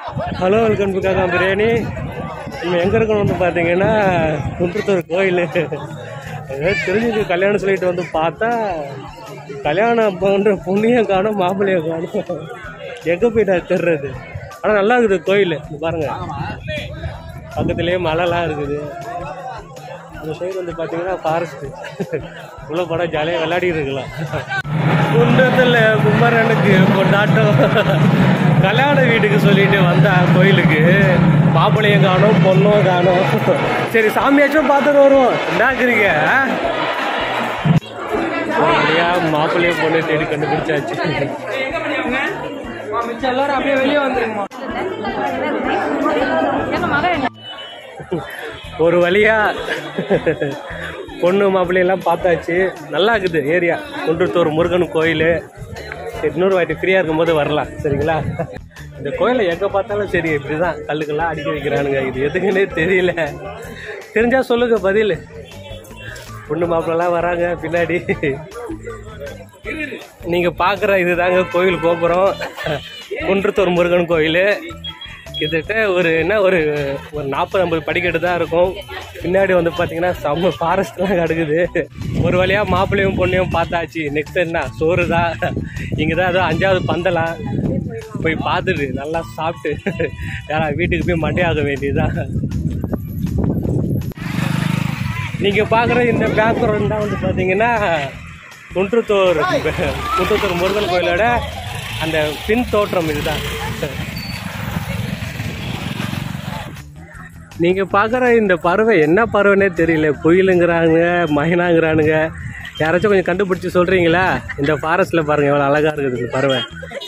hello welcome to காக்கா பிரியாணி நம்ம எங்கே இருக்கணும் வந்து பார்த்தீங்கன்னா குன்றத்தூர் கோயில் ஏதோ தெரிஞ்சது கல்யாணம் சொல்லிட்டு வந்து பார்த்தா கல்யாணம் பண்ணுற பொண்ணையும் காணும் மாப்பிள்ளையும் காணும் எங்கே போயிட்டா தெரிறது ஆனால் நல்லா இருக்குது கோயில் இங்க பாருங்க பக்கத்துலேயே மலைலாம் இருக்குது அந்த சைடு வந்து பார்த்தீங்கன்னா ஃபாரஸ்ட்டு உள்ள போனால் ஜாலியாக விளையாடிட்டு இருக்கலாம் குன்றத்தில் குமரனுக்கு கொண்டாட்டம் கல்யாண வீட்டுக்கு சொல்லிட்டு வந்தா கோயிலுக்கு மாப்பிள்ளையும் காணும் பொண்ணும் காணும் சரி சாமியாச்சும் பார்த்துட்டு வருவோம் என்னாக்குறீங்க அப்படியா மாப்பிள்ளையும் பொண்ணு தேடி கண்டுபிடிச்சாச்சு எல்லாரும் அப்படியே வெளியே வந்துருங்கம்மா ஒரு வழியா பொண்ணு மாப்பிள்ளையெல்லாம் பார்த்தாச்சு நல்லா இருக்குது ஏரியா குன்றத்தூர் முருகன் கோயில் இன்னொரு வாட்டி ஃப்ரீயாக இருக்கும்போது வரலாம் சரிங்களா இந்த கோயிலை எங்கே பார்த்தாலும் சரி இப்படிதான் கல்லுக்கெல்லாம் அடிக்க வைக்கிறானுங்க இது எதுக்குன்னே தெரியல தெரிஞ்சா சொல்லுங்க பதில் பொண்ணு மாப்பிள்ளலாம் வராங்க பின்னாடி நீங்கள் பார்க்குற இதுதாங்க கோயில் கோபுரம் குன்றத்தூர் முருகன் கோயில் கிட்டத்தட்ட ஒரு என்ன ஒரு ஒரு நாற்பது ஐம்பது படிக்கட்டு தான் இருக்கும் பின்னாடி வந்து பார்த்தீங்கன்னா செம்ம ஃபாரஸ்ட்லாம் கிடக்குது ஒரு வழியாக மாப்பிள்ளையும் பொண்ணையும் பார்த்தாச்சு நெக்ஸ்ட் என்ன சோறு தான் இங்கே தான் ஏதோ அஞ்சாவது பந்தலாம் போய் பார்த்துட்டு நல்லா சாப்பிட்டு யாரா வீட்டுக்கு போய் மண்டையாக வேண்டியதுதான் நீங்கள் பார்க்குற இந்த பேக்ரவுண்ட் தான் வந்து பார்த்தீங்கன்னா குன்றத்தூர் குன்றத்தூர் முருகன் கோயிலோட அந்த பின் தோற்றம் இதுதான் நீங்கள் பார்க்குற இந்த பறவை என்ன பறவைனே தெரியல குயிலுங்கிறாங்க மைனாங்கிறானுங்க யாராச்சும் கொஞ்சம் கண்டுபிடிச்சி சொல்கிறீங்களா இந்த ஃபாரஸ்ட்டில் பாருங்கள் எவ்வளோ அழகாக இருக்குது இந்த பறவை